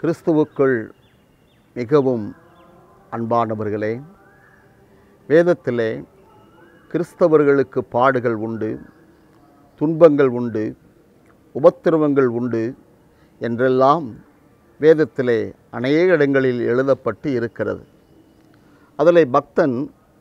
கிறிஸ்துவுக்குள் மிகவும் அன்பானவர்களே வேதத்திலே கிறிஸ்தவர்களுக்கு பாடுகள் உண்டு துன்பங்கள் உண்டு உபத்திரவங்கள் உண்டு என்றெல்லாம் வேதத்திலே அநேக இடங்களில் எழுதப்பட்டு இருக்கிறது அதில் பக்தன்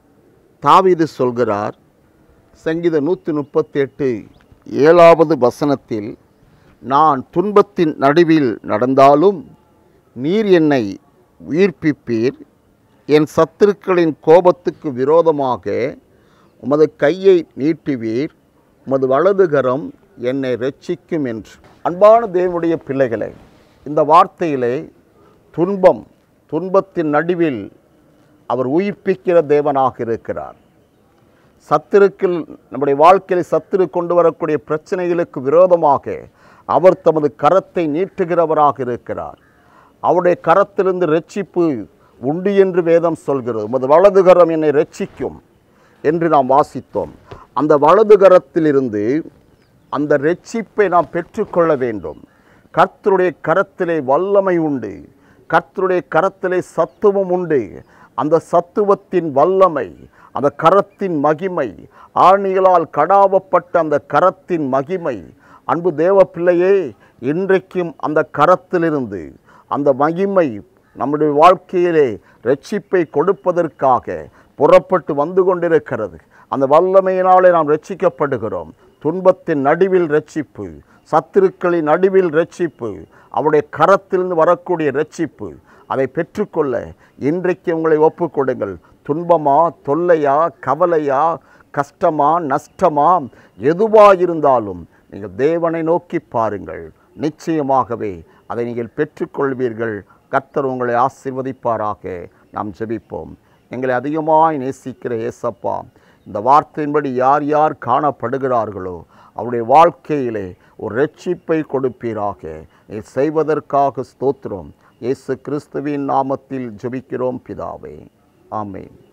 தாவீது சொல்கிறார் சங்கீத நூற்றி முப்பத்தி எட்டு ஏழாவது வசனத்தில் நான் துன்பத்தின் நடுவில் நடந்தாலும் நீர் என்னை உயிர்ப்பிப்பீர் என் சத்துருக்களின் கோபத்துக்கு விரோதமாக உமது கையை நீட்டுவீர் உமது வலதுகரம் என்னை ரட்சிக்கும் என்று அன்பான தேவனுடைய பிள்ளைகளே இந்த வார்த்தையிலே துன்பம் துன்பத்தின் நடுவில் அவர் உயிர்ப்பிக்கிற தேவனாக இருக்கிறார் சத்துருக்கள் நம்முடைய வாழ்க்கையில் சத்துரு கொண்டு வரக்கூடிய பிரச்சனைகளுக்கு விரோதமாக அவர் தமது கரத்தை நீட்டுகிறவராக இருக்கிறார் அவருடைய கரத்திலிருந்து ரட்சிப்பு உண்டு என்று வேதம் சொல்கிறது உமது வலது கரம் என்னை ரட்சிக்கும் என்று நாம் வாசித்தோம் அந்த வலது கரத்திலிருந்து அந்த ரட்சிப்பை நாம் பெற்றுக்கொள்ள வேண்டும் கர்த்தருடைய கரத்திலே வல்லமை உண்டு கர்த்தருடைய கரத்திலே சத்துவம் உண்டு அந்த சத்துவத்தின் வல்லமை அந்த கரத்தின் மகிமை ஆணிகளால் கடாவப்பட்ட அந்த கரத்தின் மகிமை அன்பு தேவ பிள்ளையே இன்றைக்கும் அந்த கரத்திலிருந்து அந்த மகிமை நம்முடைய வாழ்க்கையிலே ரட்சிப்பை கொடுப்பதற்காக புறப்பட்டு வந்து கொண்டிருக்கிறது அந்த வல்லமையினாலே நாம் ரட்சிக்கப்படுகிறோம் துன்பத்தின் நடுவில் ரட்சிப்பு சத்துருக்களின் நடுவில் ரட்சிப்பு அவருடைய கரத்திலிருந்து வரக்கூடிய ரட்சிப்பு அதை பெற்றுக்கொள்ள இன்றைக்கு உங்களை ஒப்புக்கொடுங்கள் துன்பமா தொல்லையா கவலையா கஷ்டமா நஷ்டமா எதுவாக இருந்தாலும் நீங்கள் தேவனை நோக்கி பாருங்கள் நிச்சயமாகவே அதை நீங்கள் பெற்றுக்கொள்வீர்கள் கர்த்தர் உங்களை ஆசீர்வதிப்பாராக நாம் ஜெபிப்போம் எங்களை அதிகமாய் நேசிக்கிற ஏசப்பா இந்த வார்த்தையின்படி யார் யார் காணப்படுகிறார்களோ அவருடைய வாழ்க்கையிலே ஒரு ரட்சிப்பை கொடுப்பீராக நீ செய்வதற்காக ஸ்தோத்திரம் இயேசு கிறிஸ்துவின் நாமத்தில் ஜெபிக்கிறோம் பிதாவே ஆமென்